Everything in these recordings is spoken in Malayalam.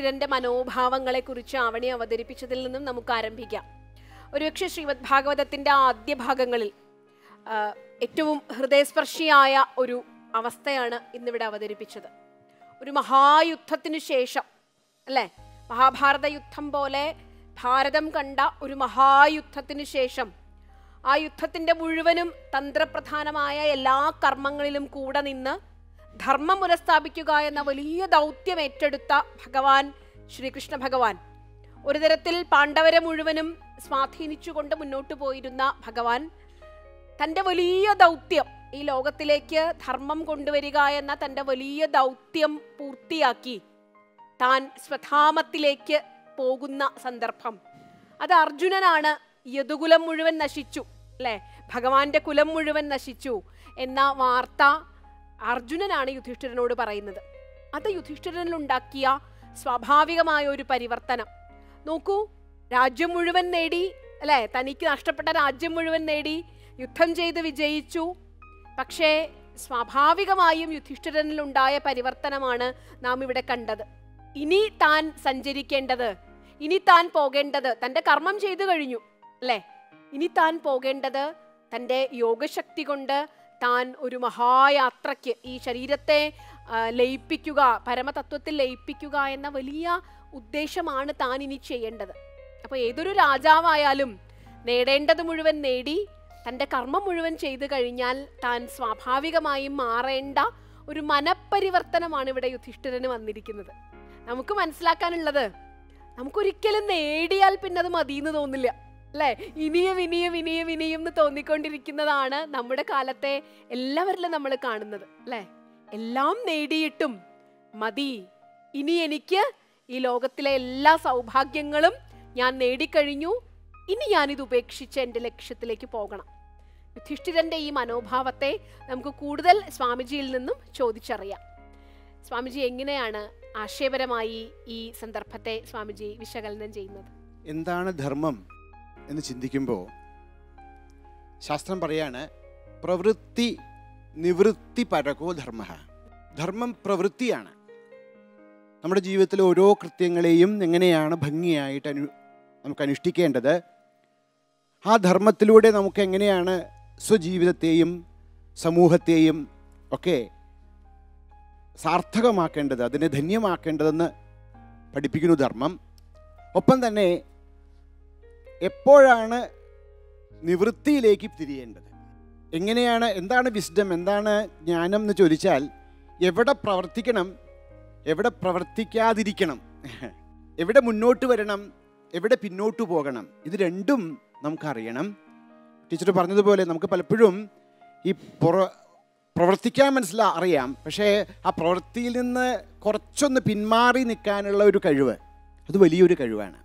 യുധിഷ്ഠിരന്റെ മനോഭാവങ്ങളെ കുറിച്ച് ആവണി അവതരിപ്പിച്ചതിൽ നിന്നും നമുക്ക് ആരംഭിക്കാം ഒരുപക്ഷെ ശ്രീമദ് ഭാഗവതത്തിന്റെ ആദ്യ ഭാഗങ്ങളിൽ ആ, ഏറ്റവും ഹൃദയസ്പർശിയായ ഒരു അവസ്ഥയാണ് ഇന്നിവിടെ അവതരിപ്പിച്ചത് ഒരു മഹായുദ്ധത്തിനു ശേഷം അല്ലേ മഹാഭാരത യുദ്ധം പോലെ ഭാരതം കണ്ട ഒരു മഹായുദ്ധത്തിനു ശേഷം ആ യുദ്ധത്തിന്റെ മുഴുവനും തന്ത്രപ്രധാനമായ എല്ലാ കർമ്മങ്ങളിലും കൂടെ നിന്ന് ധർമ്മം പുനഃസ്ഥാപിക്കുക എന്ന വലിയ ദൗത്യം ഏറ്റെടുത്ത ഭഗവാൻ ശ്രീകൃഷ്ണ ഭഗവാൻ ഒരു തരത്തിൽ പാണ്ഡവരെ മുഴുവനും സ്വാധീനിച്ചുകൊണ്ട് മുന്നോട്ട് പോയിരുന്ന ഭഗവാൻ തൻ്റെ വലിയ ദൗത്യം ഈ ലോകത്തിലേക്ക് ധർമ്മം കൊണ്ടുവരിക എന്ന തൻ്റെ വലിയ ദൗത്യം പൂർത്തിയാക്കി താൻ സ്വധാമത്തിലേക്ക് പോകുന്ന സന്ദർഭം അത് അർജുനനാണ് യദുകുലം മുഴുവൻ നശിച്ചു അല്ലേ ഭഗവാന്റെ കുലം മുഴുവൻ നശിച്ചു എന്ന വാർത്ത അർജുനനാണ് യുധിഷ്ഠിരനോട് പറയുന്നത് അത് യുധിഷ്ഠിരനിലുണ്ടാക്കിയ സ്വാഭാവികമായ ഒരു പരിവർത്തനം നോക്കൂ രാജ്യം മുഴുവൻ നേടി അല്ലേ തനിക്ക് നഷ്ടപ്പെട്ട രാജ്യം മുഴുവൻ നേടി യുദ്ധം ചെയ്ത് വിജയിച്ചു പക്ഷേ സ്വാഭാവികമായും യുധിഷ്ഠിരനിലുണ്ടായ പരിവർത്തനമാണ് നാം ഇവിടെ കണ്ടത് ഇനി താൻ സഞ്ചരിക്കേണ്ടത് ഇനി താൻ പോകേണ്ടത് തൻ്റെ കർമ്മം ചെയ്തു കഴിഞ്ഞു അല്ലേ ഇനി താൻ പോകേണ്ടത് തൻ്റെ യോഗശക്തി കൊണ്ട് താൻ ഒരു മഹായാത്രയ്ക്ക് ഈ ശരീരത്തെ ആ, ലയിപ്പിക്കുക പരമതത്വത്തിൽ ലയിപ്പിക്കുക എന്ന വലിയ ഉദ്ദേശമാണ് താൻ ഇനി ചെയ്യേണ്ടത് അപ്പോൾ ഏതൊരു രാജാവായാലും നേടേണ്ടത് മുഴുവൻ നേടി തൻ്റെ കർമ്മം മുഴുവൻ ചെയ്തു കഴിഞ്ഞാൽ താൻ സ്വാഭാവികമായും മാറേണ്ട ഒരു മനപരിവർത്തനമാണ് ഇവിടെ യുധിഷ്ഠിരന് വന്നിരിക്കുന്നത് നമുക്ക് മനസ്സിലാക്കാനുള്ളത് നമുക്കൊരിക്കലും നേടിയാൽ പിന്നെ അത് മതിയെന്ന് തോന്നില്ല അല്ലേ ഇനിയും ഇനിയും ഇനിയും ഇനിയും എന്ന് തോന്നിക്കൊണ്ടിരിക്കുന്നതാണ് നമ്മുടെ കാലത്തെ എല്ലാവരിലും നമ്മൾ കാണുന്നത് അല്ലേ എല്ലാം നേടിയിട്ടും മതി ഇനി എനിക്ക് ഈ ലോകത്തിലെ എല്ലാ സൗഭാഗ്യങ്ങളും ഞാൻ നേടിക്കഴിഞ്ഞു ഇനി ഞാനിത് ഉപേക്ഷിച്ച് എൻ്റെ ലക്ഷ്യത്തിലേക്ക് പോകണം യുധിഷ്ഠിരന്റെ ഈ മനോഭാവത്തെ നമുക്ക് കൂടുതൽ സ്വാമിജിയിൽ നിന്നും ചോദിച്ചറിയാം സ്വാമിജി എങ്ങനെയാണ് ആശയപരമായി ഈ സന്ദർഭത്തെ സ്വാമിജി വിശകലനം ചെയ്യുന്നത് എന്താണ് ധർമ്മം എന്ന് ചിന്തിക്കുമ്പോൾ ശാസ്ത്രം പറയാണ് പ്രവൃത്തി നിവൃത്തി പരകോ ധർമ്മ ധർമ്മം പ്രവൃത്തിയാണ് നമ്മുടെ ജീവിതത്തിലെ ഓരോ കൃത്യങ്ങളെയും എങ്ങനെയാണ് ഭംഗിയായിട്ട് അനു നമുക്ക് അനുഷ്ഠിക്കേണ്ടത് ആ ധർമ്മത്തിലൂടെ നമുക്ക് എങ്ങനെയാണ് സ്വജീവിതത്തെയും സമൂഹത്തെയും ഒക്കെ സാർത്ഥകമാക്കേണ്ടത് അതിനെ ധന്യമാക്കേണ്ടതെന്ന് പഠിപ്പിക്കുന്നു ധർമ്മം ഒപ്പം തന്നെ എപ്പോഴാണ് നിവൃത്തിയിലേക്ക് തിരിയേണ്ടത് എങ്ങനെയാണ് എന്താണ് വിസ്ഡം എന്താണ് ജ്ഞാനം എന്ന് ചോദിച്ചാൽ എവിടെ പ്രവർത്തിക്കണം എവിടെ പ്രവർത്തിക്കാതിരിക്കണം എവിടെ മുന്നോട്ട് വരണം എവിടെ പിന്നോട്ട് പോകണം ഇത് രണ്ടും നമുക്കറിയണം ടീച്ചർ പറഞ്ഞതുപോലെ നമുക്ക് പലപ്പോഴും ഈ പുറ പ്രവർത്തിക്കാൻ മനസ്സിലാ അറിയാം പക്ഷേ ആ പ്രവൃത്തിയിൽ നിന്ന് കുറച്ചൊന്ന് പിന്മാറി നിൽക്കാനുള്ള ഒരു കഴിവ് അത് വലിയൊരു കഴിവാണ്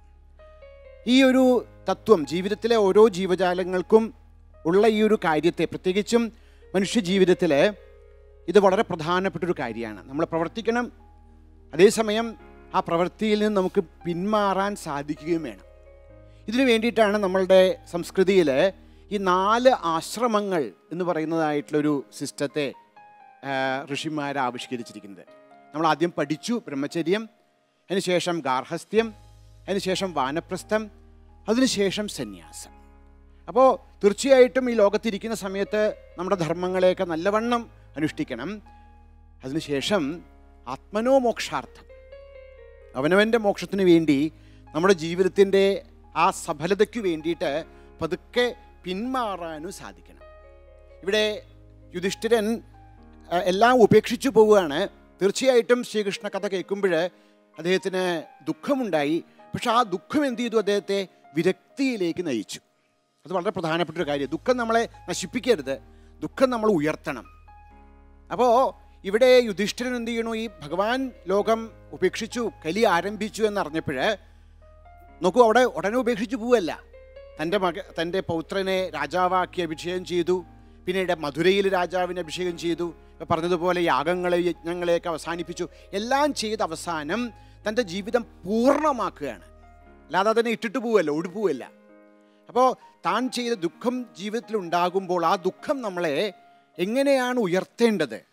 ഈ ഒരു തത്വം ജീവിതത്തിലെ ഓരോ ജീവജാലങ്ങൾക്കും ഉള്ള ഈ ഒരു കാര്യത്തെ പ്രത്യേകിച്ചും മനുഷ്യ ജീവിതത്തിൽ ഇത് വളരെ പ്രധാനപ്പെട്ടൊരു കാര്യമാണ് നമ്മൾ പ്രവർത്തിക്കണം അതേസമയം ആ പ്രവൃത്തിയിൽ നിന്ന് നമുക്ക് പിന്മാറാൻ സാധിക്കുകയും വേണം ഇതിനു വേണ്ടിയിട്ടാണ് നമ്മളുടെ സംസ്കൃതിയിൽ ഈ നാല് ആശ്രമങ്ങൾ എന്ന് പറയുന്നതായിട്ടുള്ളൊരു സിസ്റ്റത്തെ ആ, ഋഷിമാർ ആവിഷ്കരിച്ചിരിക്കുന്നത് നമ്മൾ ആദ്യം പഠിച്ചു ബ്രഹ്മചര്യം അതിനുശേഷം ഗാർഹസ്ഥ്യം അതിനുശേഷം വാനപ്രസ്ഥം അതിനുശേഷം സന്യാസം അപ്പോൾ തീർച്ചയായിട്ടും ഈ ലോകത്തിരിക്കുന്ന സമയത്ത് നമ്മുടെ ധർമ്മങ്ങളെയൊക്കെ നല്ലവണ്ണം അനുഷ്ഠിക്കണം അതിനുശേഷം ആത്മനോ മോക്ഷാർത്ഥം അവനവൻ്റെ മോക്ഷത്തിന് വേണ്ടി നമ്മുടെ ജീവിതത്തിൻ്റെ ആ സഫലതയ്ക്ക് വേണ്ടിയിട്ട് പതുക്കെ പിന്മാറാനും സാധിക്കണം ഇവിടെ യുധിഷ്ഠിരൻ ആ, എല്ലാം ഉപേക്ഷിച്ചു പോവുകയാണ് തീർച്ചയായിട്ടും ശ്രീകൃഷ്ണ കഥ കേൾക്കുമ്പോൾ അദ്ദേഹത്തിന് ദുഃഖമുണ്ടായി പക്ഷെ ആ ദുഃഖം എന്ത് ചെയ്തു അദ്ദേഹത്തെ വിരക്തിയിലേക്ക് നയിച്ചു അത് വളരെ പ്രധാനപ്പെട്ട ഒരു കാര്യം ദുഃഖം നമ്മളെ നശിപ്പിക്കരുത് ദുഃഖം നമ്മൾ ഉയർത്തണം അപ്പോൾ ഇവിടെ യുധിഷ്ഠിരൻ എന്ത് ചെയ്യണു ഈ ഭഗവാൻ ലോകം ഉപേക്ഷിച്ചു കലി ആരംഭിച്ചു എന്നറിഞ്ഞപ്പോൾ നോക്കൂ അവിടെ ഉടനെ ഉപേക്ഷിച്ചു പോവല്ല തൻ്റെ മക തൻ്റെ പൗത്രനെ രാജാവാക്കി അഭിഷേകം ചെയ്തു പിന്നീട് മധുരയിൽ രാജാവിനെ അഭിഷേകം ചെയ്തു ഇപ്പൊ പറഞ്ഞതുപോലെ യാഗങ്ങളെ യജ്ഞങ്ങളെയൊക്കെ അവസാനിപ്പിച്ചു എല്ലാം ചെയ്ത് അവസാനം തൻ്റെ ജീവിതം പൂർണ്ണമാക്കുകയാണ് അല്ലാതെ അതിനെ ഇട്ടിട്ട് പോവല്ല ഓടിപ്പോവല്ല അപ്പോൾ താൻ ചെയ്ത ദുഃഖം ജീവിതത്തിൽ ഉണ്ടാകുമ്പോൾ ആ ദുഃഖം നമ്മളെ എങ്ങനെയാണ് ഉയർത്തേണ്ടത്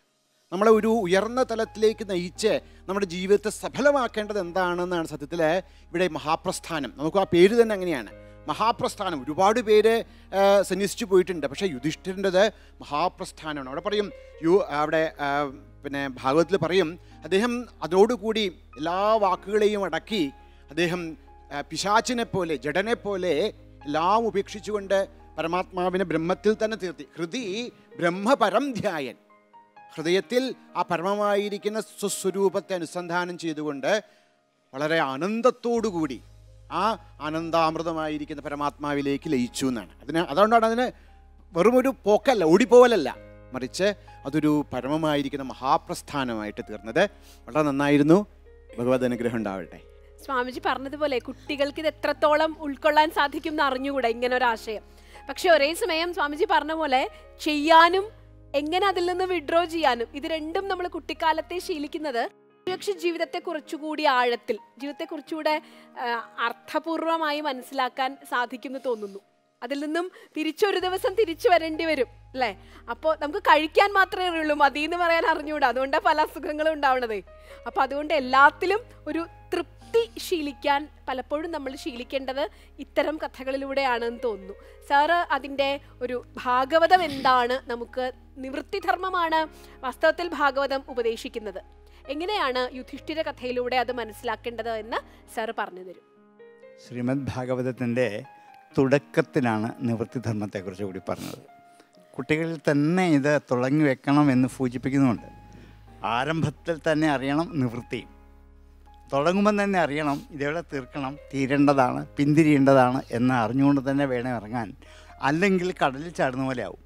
നമ്മളെ ഒരു ഉയർന്ന തലത്തിലേക്ക് നയിച്ച് നമ്മുടെ ജീവിതത്തെ സഫലമാക്കേണ്ടത് എന്താണെന്നാണ് സത്യത്തിൽ ഇവിടെ മഹാപ്രസ്ഥാനം നമുക്ക് ആ പേര് തന്നെ അങ്ങനെയാണ് മഹാപ്രസ്ഥാനം ഒരുപാട് പേര് ആ, സന്യസിച്ചു പോയിട്ടുണ്ട് പക്ഷേ യുധിഷ്ഠിരൻ്റെത് മഹാപ്രസ്ഥാനമാണ് അവിടെ പറയും യു അവിടെ ആ, പിന്നെ ഭാഗവതത്തിൽ പറയും അദ്ദേഹം അതോടുകൂടി എല്ലാ വാക്കുകളെയും അടക്കി അദ്ദേഹം ആ, പിശാചിനെ പോലെ ജഡനെ പോലെ എല്ലാം ഉപേക്ഷിച്ചുകൊണ്ട് പരമാത്മാവിനെ ബ്രഹ്മത്തിൽ തന്നെ തീർത്തി ഹൃദി ബ്രഹ്മപരം ധ്യായൻ ഹൃദയത്തിൽ ആ പരമമായിരിക്കുന്ന സ്വസ്വരൂപത്തെ അനുസന്ധാനം ചെയ്തുകൊണ്ട് വളരെ ആനന്ദത്തോടുകൂടി ആ ആനന്ദാമൃതമായിരിക്കുന്ന പരമാത്മാവിലേക്ക് ലയിച്ചു എന്നാണ് അതിന് അതുകൊണ്ടാണ് അതിന് വെറുമൊരു പോക്കല്ല ഓടിപ്പോവലല്ല മറിച്ച് അതൊരു പരമമായിരിക്കുന്ന മഹാപ്രസ്ഥാനമായിട്ട് തീർന്നത് വളരെ നന്നായിരുന്നു ഭഗവത് അനുഗ്രഹം ഉണ്ടാവട്ടെ സ്വാമിജി പറഞ്ഞതുപോലെ കുട്ടികൾക്ക് ഇത് എത്രത്തോളം ഉൾക്കൊള്ളാൻ സാധിക്കും എന്ന് അറിഞ്ഞുകൂടാ ഇങ്ങനെ ഒരു ആശയം പക്ഷെ ഒരേ സമയം സ്വാമിജി പറഞ്ഞ പോലെ ചെയ്യാനും എങ്ങനെ അതിൽ നിന്ന് വിഡ്രോ ചെയ്യാനും ഇത് രണ്ടും നമ്മൾ കുട്ടിക്കാലത്തെ ശീലിക്കുന്നത് പക്ഷെ ജീവിതത്തെ കുറച്ചുകൂടി ആഴത്തിൽ ജീവിതത്തെ കുറച്ചുകൂടെ ആ, അർത്ഥപൂർവമായി മനസ്സിലാക്കാൻ സാധിക്കുമെന്ന് തോന്നുന്നു അതിൽ നിന്നും തിരിച്ചൊരു ദിവസം തിരിച്ചു വരേണ്ടി വരും അല്ലേ അപ്പോൾ നമുക്ക് കഴിക്കാൻ മാത്രമേ അറിയുള്ളൂ മതി എന്ന് പറയാൻ അറിഞ്ഞുകൂടാ അതുകൊണ്ടാണ് പല അസുഖങ്ങളും ഉണ്ടാവണത് അപ്പോൾ അതുകൊണ്ട് എല്ലാത്തിലും ഒരു തൃപ്തി ശീലിക്കാൻ പലപ്പോഴും നമ്മൾ ശീലിക്കേണ്ടത് ഇത്തരം കഥകളിലൂടെയാണെന്ന് തോന്നുന്നു സാറ് അതിൻ്റെ ഒരു ഭാഗവതം എന്താണ് നമുക്ക് നിവൃത്തിധർമ്മമാണ് വാസ്തവത്തിൽ ഭാഗവതം ഉപദേശിക്കുന്നത് എങ്ങനെയാണ് യുധിഷ്ഠിര കഥയിലൂടെ അത് മനസ്സിലാക്കേണ്ടത് എന്ന് സാറ് പറഞ്ഞു തരും ശ്രീമദ് ഭാഗവതത്തിൻ്റെ തുടക്കത്തിലാണ് നിവൃത്തിധർമ്മത്തെക്കുറിച്ച് കൂടി പറഞ്ഞത് കുട്ടികളിൽ തന്നെ ഇത് തുടങ്ങി വെക്കണം എന്ന് സൂചിപ്പിക്കുന്നുമുണ്ട് ആരംഭത്തിൽ തന്നെ അറിയണം നിവൃത്തി തുടങ്ങുമ്പം തന്നെ അറിയണം ഇതെവിടെ തീർക്കണം തീരേണ്ടതാണ് പിന്തിരിയേണ്ടതാണ് എന്ന് അറിഞ്ഞുകൊണ്ട് തന്നെ വേണം ഇറങ്ങാൻ അല്ലെങ്കിൽ കടലിൽ ചാടുന്ന പോലെ ആവും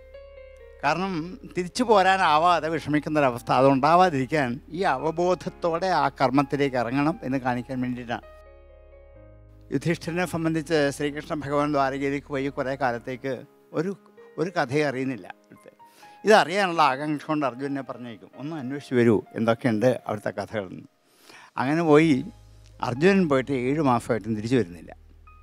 കാരണം തിരിച്ചു പോരാനാവാതെ വിഷമിക്കുന്നൊരവസ്ഥ അതുണ്ടാവാതിരിക്കാൻ ഈ അവബോധത്തോടെ ആ കർമ്മത്തിലേക്ക് ഇറങ്ങണം എന്ന് കാണിക്കാൻ വേണ്ടിയിട്ടാണ് യുധിഷ്ഠിരനെ സംബന്ധിച്ച് ശ്രീകൃഷ്ണ ഭഗവാൻ ദ്വാരകയിലേക്ക് പോയി കുറേ കാലത്തേക്ക് ഒരു ഒരു കഥയും അറിയുന്നില്ല അവിടുത്തെ ഇതറിയാനുള്ള ആകാംക്ഷ കൊണ്ട് അർജുനെ പറഞ്ഞേക്കും ഒന്ന് അന്വേഷിച്ച് വരൂ എന്തൊക്കെയുണ്ട് അവിടുത്തെ കഥകളെന്ന് അങ്ങനെ പോയി അർജുനൻ പോയിട്ട് ഏഴ് മാസമായിട്ടും തിരിച്ചു വരുന്നില്ല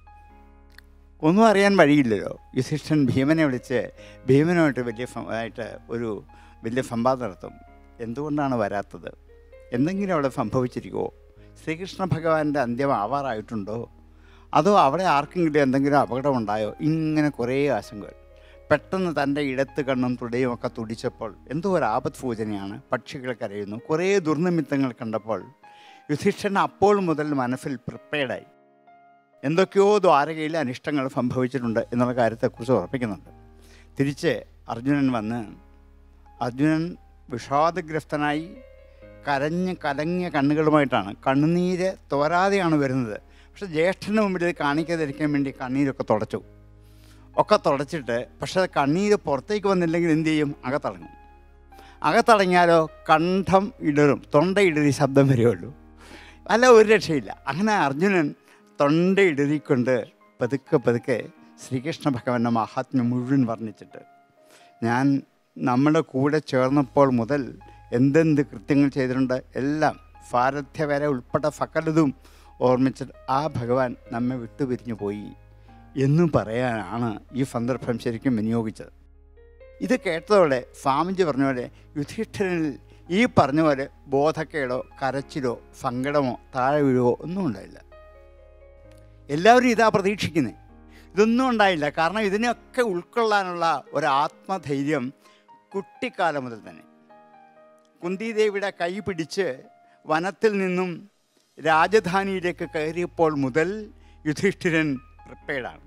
ഒന്നും അറിയാൻ വഴിയില്ലല്ലോ യുധിഷ്ഠൻ ഭീമനെ വിളിച്ച് ഭീമനുമായിട്ട് വലിയ സം- ആയിട്ട് ഒരു വലിയ സംവാദം നടത്തും എന്തുകൊണ്ടാണ് വരാത്തത് എന്തെങ്കിലും അവിടെ സംഭവിച്ചിരിക്കുമോ ശ്രീകൃഷ്ണ ഭഗവാന്റെ അന്ത്യം ആവാറായിട്ടുണ്ടോ അതോ അവിടെ ആർക്കെങ്കിലും എന്തെങ്കിലും അപകടമുണ്ടായോ ഇങ്ങനെ കുറേ ആശങ്കകൾ പെട്ടെന്ന് തൻ്റെ ഇടത്ത് കണ്ണും തുടയും ഒക്കെ തുടിച്ചപ്പോൾ എന്തോ ഒരു ആപത് സൂചനയാണ് പക്ഷികൾ കരയുന്നു കുറേ ദുർനിമിത്തങ്ങൾ കണ്ടപ്പോൾ യുധിഷ്ഠൻ അപ്പോൾ മുതൽ മനസ്സിൽ പ്രിപ്പയർഡായി എന്തൊക്കെയോ ദ്വാരകയിൽ അനിഷ്ടങ്ങൾ സംഭവിച്ചിട്ടുണ്ട് എന്നുള്ള കാര്യത്തെക്കുറിച്ച് ഉറപ്പിക്കുന്നുണ്ട് തിരിച്ച് അർജുനൻ വന്ന് അർജുനൻ വിഷാദഗ്രസ്തനായി കരഞ്ഞ് കലങ്ങിയ കണ്ണുകളുമായിട്ടാണ് കണ്ണുനീര് തോരാതെയാണ് വരുന്നത് പക്ഷെ ജ്യേഷ്ഠന് മുമ്പിൽ ഇത് കാണിക്കാതിരിക്കാൻ വേണ്ടി കണ്ണീരൊക്കെ തുടച്ചു ഒക്കെ തുടച്ചിട്ട് പക്ഷെ കണ്ണീര് പുറത്തേക്ക് വന്നില്ലെങ്കിൽ എന്ത് ചെയ്യും അകത്തടങ്ങും അകത്തടങ്ങിയാലോ കണ്ഠം ഇടറും തൊണ്ട ഇടറി ശബ്ദം വരികയുള്ളൂ അല്ല ഒരു രക്ഷയില്ല അങ്ങനെ അർജുനൻ തൊണ്ട ഇടറിക്കൊണ്ട് പതുക്കെ പതുക്കെ ശ്രീകൃഷ്ണ ഭഗവാന്റെ മഹാത്മ്യം മുഴുവൻ വർണ്ണിച്ചിട്ട് ഞാൻ നമ്മുടെ കൂടെ ചേർന്നപ്പോൾ മുതൽ എന്തെന്ത് കൃത്യങ്ങൾ ചെയ്തിട്ടുണ്ട് എല്ലാം ഭാരത്യ വരെ ഉൾപ്പെട്ട സകലതും ഓർമ്മിച്ചിട്ട് ആ ഭഗവാൻ നമ്മെ വിട്ടുപിരിഞ്ഞു പോയി എന്നും പറയാനാണ് ഈ സന്ദർഭം ശരിക്കും വിനിയോഗിച്ചത് ഇത് കേട്ടതോടെ സ്വാമിജി പറഞ്ഞ പോലെ യുധിഷ്ഠിരനിൽ ഈ പറഞ്ഞ പോലെ ബോധക്കേടോ കരച്ചിലോ സങ്കടമോ താഴെ വീഴുവോ ഒന്നും ഉണ്ടായില്ല എല്ലാവരും ഇതാ പ്രതീക്ഷിക്കുന്നത് ഇതൊന്നും ഉണ്ടായില്ല കാരണം ഇതിനെയൊക്കെ ഉൾക്കൊള്ളാനുള്ള ഒരു ആത്മധൈര്യം കുട്ടിക്കാലം മുതൽ തന്നെ കുന്തിദേവിയുടെ കൈ പിടിച്ച് വനത്തിൽ നിന്നും രാജധാനിയിലേക്ക് കയറിയപ്പോൾ മുതൽ യുധിഷ്ഠിരൻ പ്രിപ്പയർഡാണ്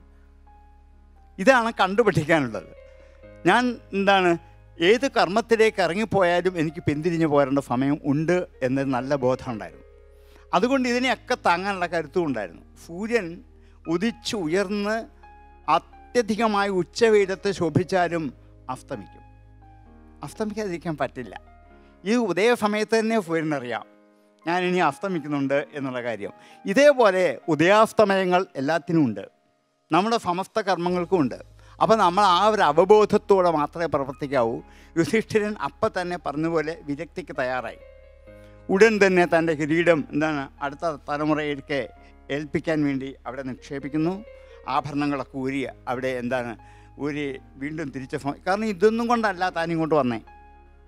ഇതാണ് കണ്ടുപഠിക്കാനുള്ളത് ഞാൻ എന്താണ് ഏത് കർമ്മത്തിലേക്ക് ഇറങ്ങിപ്പോയാലും എനിക്ക് പിന്തിരിഞ്ഞു പോരേണ്ട സമയം ഉണ്ട് എന്നൊരു നല്ല ബോധം ഉണ്ടായിരുന്നു അതുകൊണ്ട് ഇതിനെയൊക്കെ താങ്ങാനുള്ള കരുത്തും ഉണ്ടായിരുന്നു സൂര്യൻ ഉദിച്ച് ഉയർന്ന് അത്യധികമായി ഉച്ചവെയിലത്ത് ശോഭിച്ചാലും അസ്തമിക്കും അസ്തമിക്കാതിരിക്കാൻ പറ്റില്ല ഈ ഉദയ സമയത്ത് തന്നെ സൂര്യനറിയാം ഞാൻ ഇനി അസ്തമിക്കുന്നുണ്ട് എന്നുള്ള കാര്യം ഇതേപോലെ ഉദയാസ്തമയങ്ങൾ എല്ലാത്തിനും ഉണ്ട് നമ്മുടെ സമസ്ത കർമ്മങ്ങൾക്കും ഉണ്ട് അപ്പോൾ നമ്മൾ ആ ഒരു അവബോധത്തോടെ മാത്രമേ പ്രവർത്തിക്കാവൂ യുധിഷ്ഠിരൻ അപ്പം തന്നെ പറഞ്ഞതുപോലെ വിരക്തിക്ക് തയ്യാറായി ഉടൻ തന്നെ തൻ്റെ കിരീടം എന്താണ് അടുത്ത തലമുറയിലേക്ക് ഏൽപ്പിക്കാൻ വേണ്ടി അവിടെ നിക്ഷേപിക്കുന്നു ആഭരണങ്ങളൊക്കെ ഊരി അവിടെ എന്താണ് ഊരി വീണ്ടും തിരിച്ച് ഫ- കാരണം ഇതൊന്നും കൊണ്ടല്ല താൻ ഇങ്ങോട്ട് വന്നേ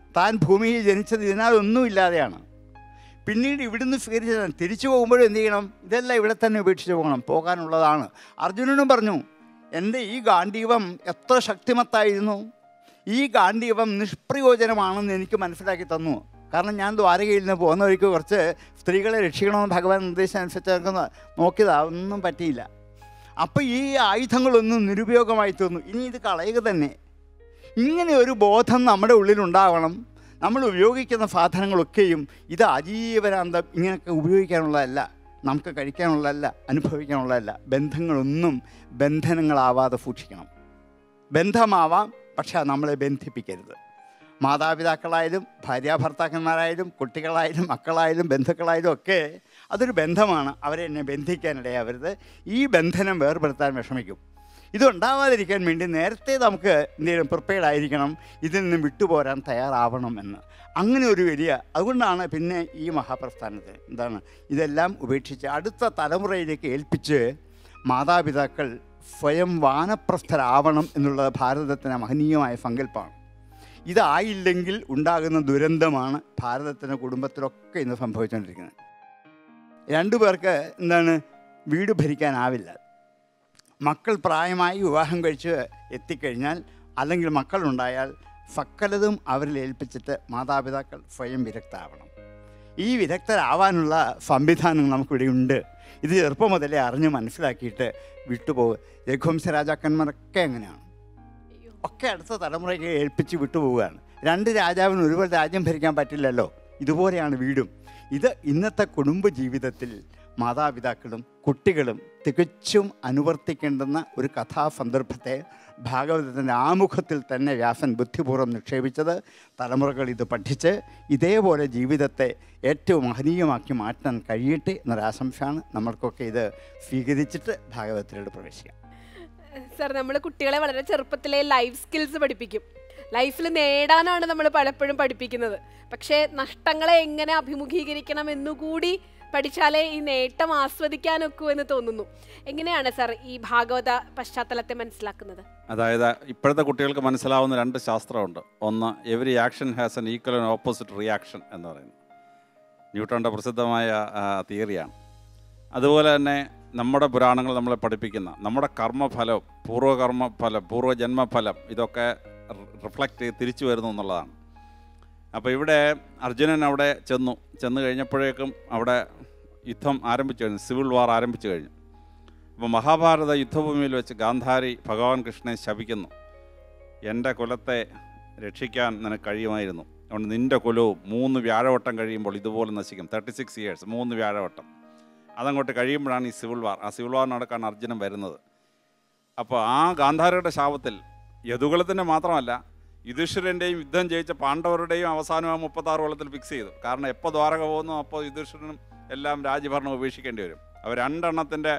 താൻ ഭൂമിയിൽ ജനിച്ചത് ഇതിനാലൊന്നും ഇല്ലാതെയാണ് പിന്നീട് ഇവിടുന്ന് സ്വീകരിച്ചതാണ് തിരിച്ചു പോകുമ്പോഴും എന്ത് ചെയ്യണം ഇതെല്ലാം ഇവിടെ തന്നെ ഉപേക്ഷിച്ച് പോകണം പോകാനുള്ളതാണ് അർജുനനും പറഞ്ഞു എൻ്റെ ഈ ഗാന്ധീവം എത്ര ശക്തിമത്തായിരുന്നു ഈ ഗാന്ധീവം നിഷ്പ്രയോജനമാണെന്ന് എനിക്ക് മനസ്സിലാക്കി തന്നു കാരണം ഞാൻ ദ്വാരകയിൽ നിന്ന് പോകുന്ന വഴിക്ക് കുറച്ച് സ്ത്രീകളെ രക്ഷിക്കണമെന്ന് ഭഗവാൻ നിർദ്ദേശം അനുസരിച്ച് നോക്കിയതാ ഒന്നും പറ്റിയില്ല അപ്പോൾ ഈ ആയുധങ്ങളൊന്നും നിരുപയോഗമായി തീർന്നു ഇനി ഇത് കളയുക തന്നെ ഇങ്ങനെ ഒരു ബോധം നമ്മുടെ ഉള്ളിലുണ്ടാവണം നമ്മൾ ഉപയോഗിക്കുന്ന സാധനങ്ങളൊക്കെയും ഇത് ആജീവനാന്തം ഇങ്ങനെയൊക്കെ ഉപയോഗിക്കാനുള്ളതല്ല നമുക്ക് കഴിക്കാനുള്ളതല്ല അനുഭവിക്കാനുള്ളതല്ല ബന്ധങ്ങളൊന്നും ബന്ധനങ്ങളാവാതെ സൂക്ഷിക്കണം ബന്ധമാവാം പക്ഷെ അത് നമ്മളെ ബന്ധിപ്പിക്കരുത് മാതാപിതാക്കളായാലും ഭാര്യാഭർത്താക്കന്മാരായാലും കുട്ടികളായാലും മക്കളായാലും ബന്ധുക്കളായാലും ഒക്കെ അതൊരു ബന്ധമാണ് അവരെ എന്നെ ബന്ധിക്കാനിടയാവരുത് ഈ ബന്ധനം വേർപെടുത്താൻ വിഷമിക്കും ഇതുണ്ടാവാതിരിക്കാൻ വേണ്ടി നേരത്തെ നമുക്ക് എന്തെങ്കിലും പ്രിപ്പയർഡ് ആയിരിക്കണം ഇതിൽ നിന്ന് വിട്ടുപോരാൻ തയ്യാറാവണം എന്ന് അങ്ങനെ ഒരു വലിയ അതുകൊണ്ടാണ് പിന്നെ ഈ മഹാപ്രസ്ഥാനത്തിന് എന്താണ് ഇതെല്ലാം ഉപേക്ഷിച്ച് അടുത്ത തലമുറയിലേക്ക് ഏൽപ്പിച്ച് മാതാപിതാക്കൾ സ്വയം വാനപ്രസ്ഥരാവണം എന്നുള്ളത് ഭാരതത്തിന് മഹനീയമായ സങ്കല്പമാണ് ഇതായില്ലെങ്കിൽ ഉണ്ടാകുന്ന ദുരന്തമാണ് ഭാരതത്തിൻ്റെ കുടുംബത്തിലൊക്കെ ഇന്ന് സംഭവിച്ചുകൊണ്ടിരിക്കുന്നത് രണ്ടു പേർക്ക് എന്താണ് വീട് ഭരിക്കാനാവില്ല മക്കൾ പ്രായമായി വിവാഹം കഴിച്ച് എത്തിക്കഴിഞ്ഞാൽ അല്ലെങ്കിൽ മക്കളുണ്ടായാൽ സകലതും അവരിൽ ഏൽപ്പിച്ചിട്ട് മാതാപിതാക്കൾ സ്വയം വിരക്തരാവണം ഈ വിദഗ്ധരാവാനുള്ള സംവിധാനം നമുക്കിവിടെ ഉണ്ട് ഇത് ചെറുപ്പം മുതലേ അറിഞ്ഞ് മനസ്സിലാക്കിയിട്ട് വിട്ടുപോകുക രഘുവംശ രാജാക്കന്മാരൊക്കെ എങ്ങനെയാണ് ഒക്കെ അടുത്ത തലമുറയ്ക്ക് ഏൽപ്പിച്ച് വിട്ടുപോവുകയാണ് രണ്ട് രാജാവിന് ഒരുപോലെ രാജ്യം ഭരിക്കാൻ പറ്റില്ലല്ലോ ഇതുപോലെയാണ് വീടും ഇത് ഇന്നത്തെ കുടുംബ ജീവിതത്തിൽ മാതാപിതാക്കളും കുട്ടികളും തികച്ചും അനുവർത്തിക്കേണ്ടുന്ന ഒരു കഥാസന്ദർഭത്തെ ഭാഗവതത്തിൻ്റെ ആമുഖത്തിൽ തന്നെ വ്യാസൻ ബുദ്ധിപൂർവ്വം നിക്ഷേപിച്ചത് തലമുറകൾ ഇത് പഠിച്ച് ഇതേപോലെ ജീവിതത്തെ ഏറ്റവും മഹനീയമാക്കി മാറ്റാൻ കഴിയട്ടെ എന്നൊരാശംസയാണ് നമ്മൾക്കൊക്കെ ഇത് സ്വീകരിച്ചിട്ട് ഭാഗവതത്തിലോട്ട് പ്രവേശിക്കാം സർ നമ്മൾ കുട്ടികളെ വളരെ ചെറുപ്പത്തിലെ ലൈഫ് സ്കിൽസ് പഠിപ്പിക്കും ലൈഫിൽ നേടാനാണ് നമ്മൾ പലപ്പോഴും പഠിപ്പിക്കുന്നത് പക്ഷേ നഷ്ടങ്ങളെ എങ്ങനെ അഭിമുഖീകരിക്കണം എന്നുകൂടി പഠിച്ചാലേ ഈ നേട്ടം ആസ്വദിക്കാനൊക്കൂ എന്ന് തോന്നുന്നു എങ്ങനെയാണ് സർ ഈ ഭാഗവത പശ്ചാത്തലത്തെ മനസ്സിലാക്കുന്നത് അതായത് ഇപ്പോഴത്തെ കുട്ടികൾക്ക് മനസ്സിലാവുന്ന രണ്ട് ശാസ്ത്രമുണ്ട് ഒന്ന് every action has an equal and opposite reaction എന്ന് പറയുന്നത് ന്യൂട്ടൻ്റെ പ്രസിദ്ധമായ ആ, തിയറിയാണ് അതുപോലെ തന്നെ നമ്മുടെ പുരാണങ്ങൾ നമ്മളെ പഠിപ്പിക്കുന്ന നമ്മുടെ കർമ്മഫലം പൂർവ്വകർമ്മഫലം പൂർവ്വജന്മഫലം ഇതൊക്കെ റിഫ്ലക്റ്റ് ചെയ്ത് തിരിച്ചു വരുന്നു എന്നുള്ളതാണ് അപ്പോൾ ഇവിടെ അർജുനൻ അവിടെ ചെന്നു ചെന്ന് കഴിഞ്ഞപ്പോഴേക്കും അവിടെ യുദ്ധം ആരംഭിച്ചു കഴിഞ്ഞു സിവിൽ വാർ ആരംഭിച്ചു കഴിഞ്ഞു അപ്പോൾ മഹാഭാരത യുദ്ധഭൂമിയിൽ വെച്ച് ഗാന്ധാരി ഭഗവാൻ കൃഷ്ണനെ ശപിക്കുന്നു എൻ്റെ കുലത്തെ രക്ഷിക്കാൻ നിനക്ക് കഴിയുമായിരുന്നു അതുകൊണ്ട് നിൻ്റെ കുലവും മൂന്ന് വ്യാഴവട്ടം കഴിയുമ്പോൾ ഇതുപോലെ നശിക്കും തേർട്ടി സിക്സ് ഇയേഴ്സ് മൂന്ന് വ്യാഴവട്ടം അതങ്ങോട്ട് കഴിയുമ്പോഴാണ് ഈ സിവിൽ വാർ ആ സിവിൽ വാർ നടക്കാൻ അർജുനൻ വരുന്നത് അപ്പോൾ ആ ഗാന്ധാരിയുടെ ശാപത്തിൽ യദുകുലത്തിൻ്റെ മാത്രമല്ല യുധിഷ്ഠിരൻ്റെയും യുദ്ധം ജയിച്ച പാണ്ഡവരുടെയും അവസാനം ആ മുപ്പത്താറ് കൊല്ലത്തിൽ ഫിക്സ് ചെയ്തു കാരണം എപ്പോൾ ദ്വാരക പോകുന്നു അപ്പോൾ യുധിഷ്ഠിരനും എല്ലാം രാജ്യഭരണം ഉപേക്ഷിക്കേണ്ടി വരും അവർ രണ്ടെണ്ണത്തിൻ്റെ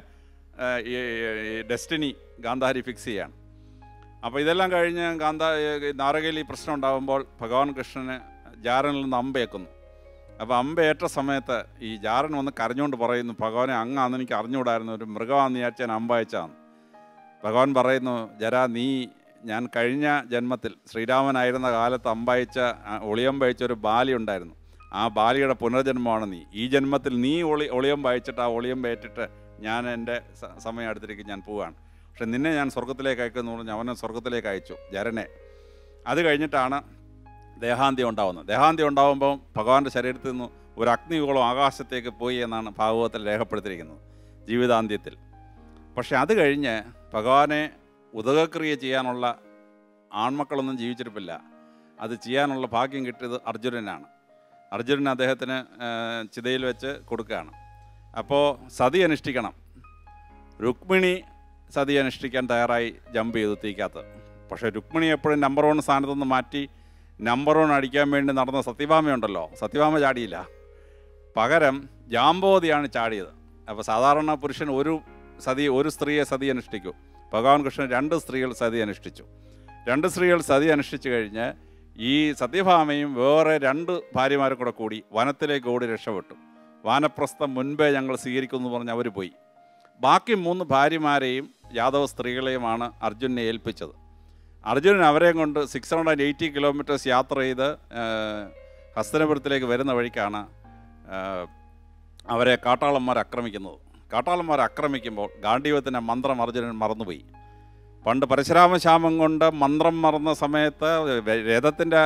ഡെസ്റ്റിനി ഗാന്ധാരി ഫിക്സ് ചെയ്യാണ് അപ്പോൾ ഇതെല്ലാം കഴിഞ്ഞ് ഗാന്ധാ നാരകയിൽ ഈ പ്രശ്നം ഉണ്ടാകുമ്പോൾ ഭഗവാൻ കൃഷ്ണന് ജാരനിൽ നിന്ന് അമ്പേക്കുന്നു അപ്പോൾ അമ്പയേറ്റ സമയത്ത് ഈ ജാരൻ വന്ന് കരഞ്ഞുകൊണ്ട് പറയുന്നു ഭഗവാനെ അങ്ങാന്ന് എനിക്ക് അറിഞ്ഞുകൂടായിരുന്നു ഒരു മൃഗമാണെന്ന് വിചാരിച്ച് ഞാൻ അമ്പയച്ചാണ് ഭഗവാൻ പറയുന്നു ജരാ നീ ഞാൻ കഴിഞ്ഞ ജന്മത്തിൽ ശ്രീരാമനായിരുന്ന കാലത്ത് അമ്പയച്ച ആ, ഒളിയമ്പയച്ച ഒരു ബാലി ഉണ്ടായിരുന്നു ആ ബാലിയുടെ പുനർജന്മമാണ് നീ ഈ ജന്മത്തിൽ നീ ഒളി ഒളിയം വായിച്ചിട്ട് ആ ഒളിയം പേറ്റിട്ട് ഞാൻ എൻ്റെ സ- സമയം അടുത്തിരിക്കും ഞാൻ പോവുകയാണ് പക്ഷെ നിന്നെ ഞാൻ സ്വർഗത്തിലേക്ക് അയക്കുമെന്ന് പറഞ്ഞ് അവനെ സ്വർഗത്തിലേക്ക് അയച്ചു ജരനെ അത് കഴിഞ്ഞിട്ടാണ് ദേഹാന്ത്യം ഉണ്ടാവുന്നത് ദേഹാന്ത്യം ഉണ്ടാവുമ്പോൾ ഭഗവാന്റെ ശരീരത്തിൽ നിന്ന് ഒരു അഗ്നിഗോളം ആകാശത്തേക്ക് പോയി എന്നാണ് ഭാഗവതത്തിൽ രേഖപ്പെടുത്തിയിരിക്കുന്നത് ജീവിതാന്ത്യത്തിൽ പക്ഷെ അത് കഴിഞ്ഞ് ഭഗവാനെ ഉദകക്രിയ ചെയ്യാനുള്ള ആൺമക്കളൊന്നും ജീവിച്ചിരിപ്പില്ല അത് ചെയ്യാനുള്ള ഭാഗ്യം കിട്ടിയത് അർജുനനാണ് അർജുനൻ അദ്ദേഹത്തിന് ആ, ചിതയിൽ വെച്ച് കൊടുക്കുകയാണ് അപ്പോൾ സതി അനുഷ്ഠിക്കണം രുക്മിണി സതി അനുഷ്ഠിക്കാൻ തയ്യാറായി ജമ്പ് ചെയ്തു തീക്കകത്ത് പക്ഷേ രുക്മിണി എപ്പോഴും നമ്പർ വൺ സ്ഥാനത്തു നിന്ന് മാറ്റി നമ്പർ വൺ അടിക്കാൻ വേണ്ടി നടന്ന സത്യഭാമയുണ്ടല്ലോ സത്യഭാമ ചാടിയില്ല പകരം ജാമ്പോതിയാണ് ചാടിയത് അപ്പോൾ സാധാരണ പുരുഷൻ ഒരു സതി ഒരു സ്ത്രീയെ സതി അനുഷ്ഠിക്കൂ ഭഗവാൻ കൃഷ്ണൻ രണ്ട് സ്ത്രീകൾ സതി അനുഷ്ഠിച്ചു രണ്ട് സ്ത്രീകൾ സതി അനുഷ്ഠിച്ചു കഴിഞ്ഞ് ഈ സത്യഭാമയും വേറെ രണ്ട് ഭാര്യമാരും കൂടെ കൂടി വനത്തിലേക്ക് ഓടി രക്ഷപ്പെട്ടു വാനപ്രസ്ഥം മുൻപേ ഞങ്ങൾ സ്വീകരിക്കുമെന്ന് പറഞ്ഞ് അവർ പോയി ബാക്കി മൂന്ന് ഭാര്യമാരെയും യാദവ സ്ത്രീകളെയുമാണ് അർജുനെ ഏൽപ്പിച്ചത് അർജുനൻ അവരെയും കൊണ്ട് സിക്സ് ഹൺഡ്രഡ് എയ്റ്റി കിലോമീറ്റേഴ്സ് യാത്ര ചെയ്ത് ആ, ഹസ്തനപുരത്തിലേക്ക് വരുന്ന വഴിക്കാണ് ആ, അവരെ കാട്ടാളന്മാർ ആക്രമിക്കുന്നത് കാട്ടാളന്മാർ ആക്രമിക്കുമ്പോൾ ഗാന്ഡീവത്തിൻ്റെ മന്ത്രം അർജുനൻ മറന്നുപോയി പണ്ട് പരശുരാമശാമം കൊണ്ട് മന്ത്രം മറന്ന സമയത്ത് രഥത്തിൻ്റെ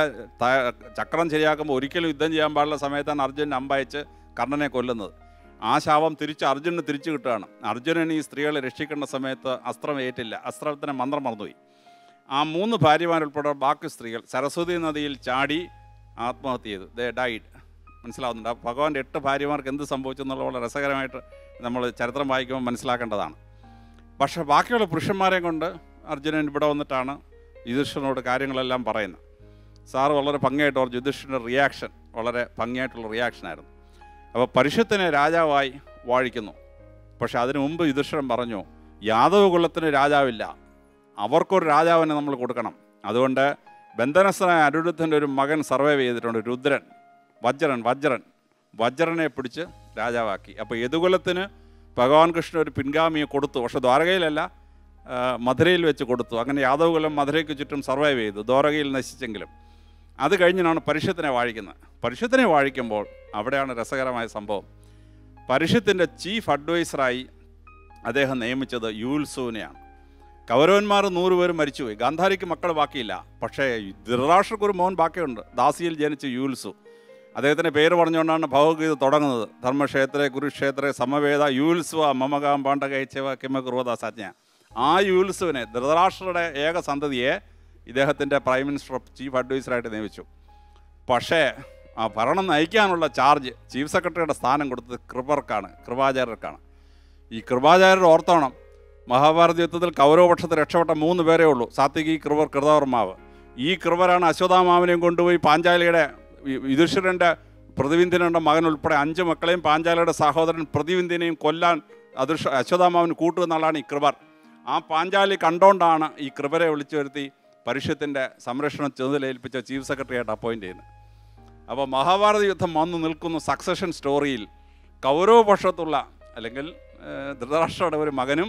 ചക്രം ശരിയാക്കുമ്പോൾ ഒരിക്കലും യുദ്ധം ചെയ്യാൻ പാടുള്ള സമയത്താണ് അർജുനൻ അമ്പയച്ച് കർണനെ കൊല്ലുന്നത് ആ ശാപം തിരിച്ച് അർജുനന് തിരിച്ചു കിട്ടുകയാണ് അർജുനൻ ഈ സ്ത്രീകളെ രക്ഷിക്കേണ്ട സമയത്ത് അസ്ത്രം ഏറ്റില്ല അസ്ത്രത്തിന് മന്ത്രം മറന്നുപോയി ആ മൂന്ന് ഭാര്യമാരുൾപ്പെടെ ബാക്കി സ്ത്രീകൾ സരസ്വതി നദിയിൽ ചാടി ആത്മഹത്യ ചെയ്തു ദേ ഡൈഡ് മനസ്സിലാവുന്നുണ്ട് ആ ഭഗവാന്റെ എട്ട് ഭാര്യമാർക്ക് എന്ത് സംഭവിച്ചു എന്നുള്ളത് വളരെ രസകരമായിട്ട് നമ്മൾ ചരിത്രം വായിക്കുമ്പോൾ മനസ്സിലാക്കേണ്ടതാണ് പക്ഷേ ബാക്കിയുള്ള പുരുഷന്മാരെ കൊണ്ട് അർജുനൻ ഇവിടെ വന്നിട്ടാണ് യുധിഷ്ഠിരനോട് കാര്യങ്ങളെല്ലാം പറയുന്നത് സാറ് വളരെ ഭംഗിയായിട്ട് പറഞ്ഞു യുധിഷ്ഠിരൻ്റെ റിയാക്ഷൻ വളരെ ഭംഗിയായിട്ടുള്ള റിയാക്ഷനായിരുന്നു അപ്പോൾ പരിഷത്തിനെ രാജാവായി വാഴിക്കുന്നു പക്ഷെ അതിനു മുമ്പ് യുധിഷ്ഠിരൻ പറഞ്ഞു യാദവ കുലത്തിന് രാജാവില്ല അവർക്കൊരു രാജാവിനെ നമ്മൾ കൊടുക്കണം അതുകൊണ്ട് ബന്ധനസ്ഥനായ അനിരുദ്ധൻ്റെ ഒരു മകൻ സർവൈവ് ചെയ്തിട്ടുണ്ട് രുദ്രൻ വജ്രൻ വജ്രൻ വജ്രനെ പിടിച്ച് രാജാവാക്കി അപ്പോൾ യദുകുലത്തിന് ഭഗവാൻ കൃഷ്ണൻ ഒരു പിൻഗാമിയെ കൊടുത്തു പക്ഷെ ദ്വാരകയിലല്ല ആ, മധുരയിൽ വെച്ച് കൊടുത്തു അങ്ങനെ യാദവകുലം മധുരയ്ക്ക് ചുറ്റും സർവൈവ് ചെയ്തു ദ്വാരകയിൽ നശിച്ചെങ്കിലും അത് കഴിഞ്ഞാണ് പരിഷത്തിനെ വാഴിക്കുന്നത് പരിഷത്തിനെ വാഴിക്കുമ്പോൾ അവിടെയാണ് രസകരമായ സംഭവം പരിഷത്തിൻ്റെ ചീഫ് അഡ്വൈസറായി അദ്ദേഹം നിയമിച്ചത് യൂൽസുവിനെയാണ് കൗരവന്മാർ നൂറുപേര് മരിച്ചുപോയി ഗാന്ധാരിക്ക് മക്കൾ ബാക്കിയില്ല പക്ഷേ ധൃതരാഷ്ട്രക്ക് ഒരു മോൻ ബാക്കിയുണ്ട് ദാസിയിൽ ജനിച്ച യൂൽസു അദ്ദേഹത്തിൻ്റെ പേര് പറഞ്ഞുകൊണ്ടാണ് ഭഗവത്ഗീത തുടങ്ങുന്നത് ധർമ്മക്ഷേത്രെ കുരുക്ഷേത്രെ സമവേദ യൂൽസ്വ മമകാം പാണ്ഡകൈച്ചവ കിമ കുറുവദ സജ്ഞ ആ യൂൽസുവിനെ ധൃതരാഷ്ട്രയുടെ ഏക സന്തതിയെ ഇദ്ദേഹത്തിൻ്റെ പ്രൈം മിനിസ്റ്റർ ചീഫ് അഡ്വൈസറായിട്ട് നിയമിച്ചു പക്ഷേ ആ ഭരണം നയിക്കാനുള്ള ചാർജ് ചീഫ് സെക്രട്ടറിയുടെ സ്ഥാനം കൊടുത്തത് കൃപർക്കാണ് കൃപാചാര്യർക്കാണ് ഈ കൃപാചാര്യർ ഓർത്തോണം മഹാഭാരത യുദ്ധത്തിൽ കൗരവപക്ഷത്തിൽ രക്ഷപ്പെട്ട മൂന്ന് പേരേ ഉള്ളൂ സാത്വികി കൃപർ കൃതവർമാവ് ഈ കൃപരാണ് അശ്വതാമാവിനെയും കൊണ്ടുപോയി പാഞ്ചാലിയുടെ യു- യുധിഷ്ഠിരൻ്റെ പ്രതിവിന്ധ്യനുടെ മകൻ ഉൾപ്പെടെ അഞ്ച് മക്കളെയും പാഞ്ചാലിയുടെ സഹോദരൻ പ്രതിവിന്ധ്യനെയും കൊല്ലാൻ അദൃശ്യ അശ്വതാമാവിന് കൂട്ടുമെന്നുള്ളതാണ് ഈ കൃപർ ആ പാഞ്ചാലി കണ്ടോണ്ടാണ് ഈ കൃപരെ വിളിച്ചു വരുത്തി പരിഷത്തിൻ്റെ സംരക്ഷണം ചുമതലയേൽപ്പിച്ച ചീഫ് സെക്രട്ടറി ആയിട്ട് അപ്പോയിൻ്റ് ചെയ്യുന്നത് അപ്പോൾ മഹാഭാരത യുദ്ധം വന്നു നിൽക്കുന്ന സക്സഷൻ സ്റ്റോറിയിൽ കൗരവപക്ഷത്തുള്ള അല്ലെങ്കിൽ ഏഹ്, ധൃതരാഷ്ട്രയുടെ ഒരു മകനും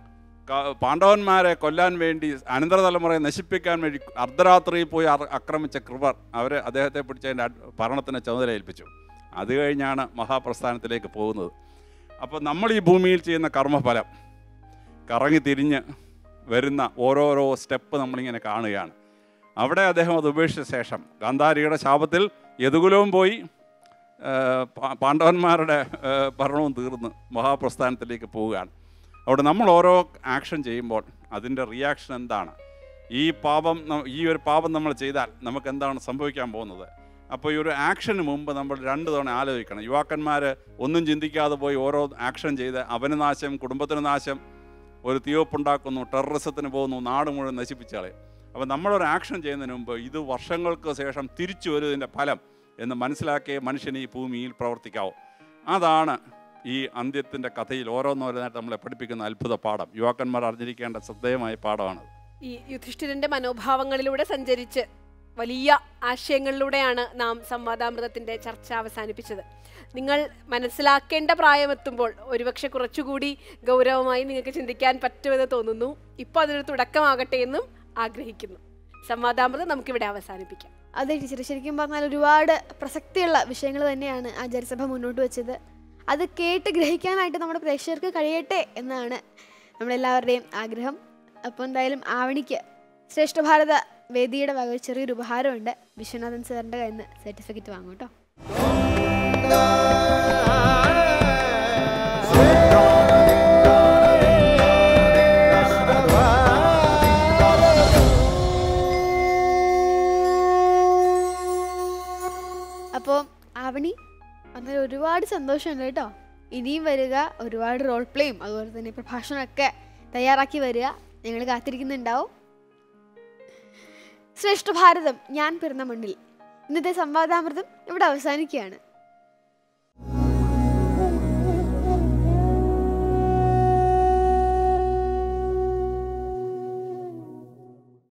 ക- പാണ്ഡവന്മാരെ കൊല്ലാൻ വേണ്ടി അനന്തരതലമുറയെ നശിപ്പിക്കാൻ വേണ്ടി അർദ്ധരാത്രിയിൽ പോയി അർ- ആക്രമിച്ച കൃപർ അവർ അദ്ദേഹത്തെ പിടിച്ചതിൻ്റെ അഡ്- ഭരണത്തിന് ചുമതല ഏൽപ്പിച്ചു അത് കഴിഞ്ഞാണ് മഹാപ്രസ്ഥാനത്തിലേക്ക് പോകുന്നത് അപ്പോൾ നമ്മൾ ഈ ഭൂമിയിൽ ചെയ്യുന്ന കർമ്മഫലം കറങ്ങി തിരിഞ്ഞ് വരുന്ന ഓരോരോ സ്റ്റെപ്പ് നമ്മളിങ്ങനെ കാണുകയാണ് അവിടെ അദ്ദേഹം അത് ഉപേക്ഷിച്ച ശേഷം ഗാന്ധാരിയുടെ ശാപത്തിൽ യദുകുലവും പോയി ആ, പാ- പാണ്ഡവന്മാരുടെ ആ, ഭരണവും തീർന്ന് മഹാപ്രസ്ഥാനത്തിലേക്ക് പോവുകയാണ് അവിടെ നമ്മൾ ഓരോ ആക്ഷൻ ചെയ്യുമ്പോൾ അതിൻ്റെ റിയാക്ഷൻ എന്താണ് ഈ പാപം ന- ഈ ഒരു പാപം നമ്മൾ ചെയ്താൽ നമുക്ക് എന്താണ് സംഭവിക്കാൻ പോകുന്നത് അപ്പോൾ ഈ ഒരു ആക്ഷന് മുമ്പ് നമ്മൾ രണ്ട് തവണ ആലോചിക്കണം യുവാക്കന്മാർ ഒന്നും ചിന്തിക്കാതെ പോയി ഓരോ ആക്ഷൻ ചെയ്ത് അവന് നാശം കുടുംബത്തിന് നാശം ഒരു തീവപ്പുണ്ടാക്കുന്നു ടെററിസത്തിന് പോകുന്നു നാട് മുഴുവൻ നശിപ്പിച്ചാളെ അപ്പോൾ നമ്മളൊരു ആക്ഷൻ ചെയ്യുന്നതിന് മുമ്പ് ഇത് വർഷങ്ങൾക്ക് ശേഷം തിരിച്ചു വരും ഇതിൻ്റെ ഫലം എന്ന് മനസ്സിലാക്കിയ മനുഷ്യന് ഈ ഭൂമിയിൽ പ്രവർത്തിക്കാവൂ അതാണ് ഈ അന്ത്യത്തിൻ്റെ കഥയിൽ ഓരോന്നോരോന്നായിട്ട് നമ്മളെ പഠിപ്പിക്കുന്ന അത്ഭുത പാഠം യുവാക്കന്മാർ അറിഞ്ഞിരിക്കേണ്ട ശ്രദ്ധേയമായ പാഠമാണ് ഈ യുധിഷ്ഠിരന്റെ മനോഭാവങ്ങളിലൂടെ സഞ്ചരിച്ച് വലിയ ആശയങ്ങളിലൂടെയാണ് നാം സംവാദാമൃതത്തിന്റെ ചർച്ച അവസാനിപ്പിച്ചത് നിങ്ങൾ മനസ്സിലാക്കേണ്ട പ്രായമെത്തുമ്പോൾ ഒരുപക്ഷെ കുറച്ചുകൂടി ഗൗരവമായി നിങ്ങൾക്ക് ചിന്തിക്കാൻ പറ്റുമെന്ന് തോന്നുന്നു ഇപ്പോൾ അതിനൊരു തുടക്കമാകട്ടെ എന്നും ആഗ്രഹിക്കുന്നു സംവാദാമൃതം നമുക്കിവിടെ അവസാനിപ്പിക്കാം അതെ ടീച്ചർ ശരിക്കും പറഞ്ഞാൽ ഒരുപാട് പ്രസക്തിയുള്ള വിഷയങ്ങൾ തന്നെയാണ് ആചാര്യസഭ മുന്നോട്ട് വെച്ചത് അത് കേട്ട് ഗ്രഹിക്കാനായിട്ട് നമ്മുടെ പ്രേക്ഷകർക്ക് കഴിയട്ടെ എന്നാണ് നമ്മളെല്ലാവരുടെയും ആഗ്രഹം അപ്പോൾ എന്തായാലും ആവണിക്ക് ശ്രേഷ്ഠ ഭാരത വേദിയുടെ വക ഒരു ചെറിയൊരു ഉപഹാരമുണ്ട് വിശ്വനാഥൻ സാറിൻ്റെ കയ്യിൽ നിന്ന് സർട്ടിഫിക്കറ്റ് വാങ്ങും കേട്ടോ അപ്പോൾ ആവണി അതിൽ ഒരുപാട് സന്തോഷമുണ്ട് കേട്ടോ ഇനിയും വരിക ഒരുപാട് റോൾ പ്ലേയും അതുപോലെ തന്നെ പ്രഭാഷണമൊക്കെ തയ്യാറാക്കി വരിക ഞങ്ങൾ കാത്തിരിക്കുന്നുണ്ടാവും ശ്രേഷ്ഠ ഭാരതം ഞാൻ പിറന്ന മണ്ണിൽ ഇന്നത്തെ സംവാദാമൃതം ഇവിടെ അവസാനിക്കുകയാണ്